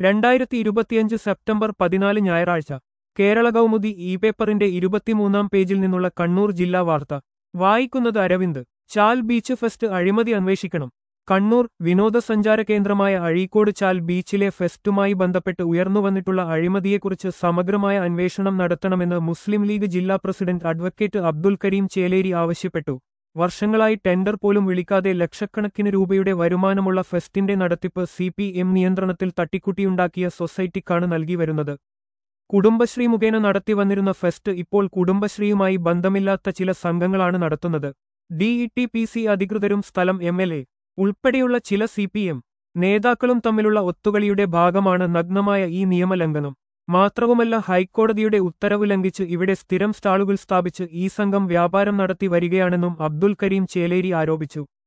രണ്ടായിരത്തി ഇരുപത്തിയഞ്ച് സെപ്റ്റംബർ പതിനാല് ഞായറാഴ്ച കേരള കൗമുദി ഇ പേപ്പറിന്റെ ഇരുപത്തിമൂന്നാം പേജിൽ നിന്നുള്ള കണ്ണൂർ ജില്ലാ വാർത്ത വായിക്കുന്നത് അരവിന്ദ് ചാൽ ബീച്ച് ഫെസ്റ്റ് അഴിമതി അന്വേഷിക്കണം കണ്ണൂർ വിനോദസഞ്ചാര കേന്ദ്രമായ അഴീക്കോട് ചാൽ ബീച്ചിലെ ഫെസ്റ്റുമായി ബന്ധപ്പെട്ട് ഉയർന്നുവന്നിട്ടുള്ള അഴിമതിയെക്കുറിച്ച് സമഗ്രമായ അന്വേഷണം നടത്തണമെന്ന് മുസ്ലിം ലീഗ് ജില്ലാ പ്രസിഡന്റ് അഡ്വക്കേറ്റ് അബ്ദുൽ കരീം ചേലേരി ആവശ്യപ്പെട്ടു വർഷങ്ങളായി ടെൻഡർ പോലും വിളിക്കാതെ ലക്ഷക്കണക്കിന് രൂപയുടെ വരുമാനമുള്ള ഫെസ്റ്റിന്റെ നടത്തിപ്പ് സി പി എം നിയന്ത്രണത്തിൽ തട്ടിക്കുട്ടിയുണ്ടാക്കിയ സൊസൈറ്റിക്കാണ് നൽകി വരുന്നത് കുടുംബശ്രീ മുഖേന നടത്തിവന്നിരുന്ന ഫെസ്റ്റ് ഇപ്പോൾ കുടുംബശ്രീയുമായി ബന്ധമില്ലാത്ത ചില സംഘങ്ങളാണ് നടത്തുന്നത് ഡിഇടി പി സി അധികൃതരും സ്ഥലം എം എൽ എ ഉൾപ്പെടെയുള്ള ചില സി പി എം നേതാക്കളും തമ്മിലുള്ള ഒത്തുകളിയുടെ ഭാഗമാണ് നഗ്നമായ ഈ നിയമലംഘനം മാത്രവുമല്ല ഹൈക്കോടതിയുടെ ഉത്തരവ് ലംഘിച്ച് ഇവിടെ സ്ഥിരം സ്റ്റാളുകൾ സ്ഥാപിച്ച് ഈ സംഘം വ്യാപാരം നടത്തി വരികയാണെന്നും അബ്ദുൽ കരീം ചേലേരി ആരോപിച്ചു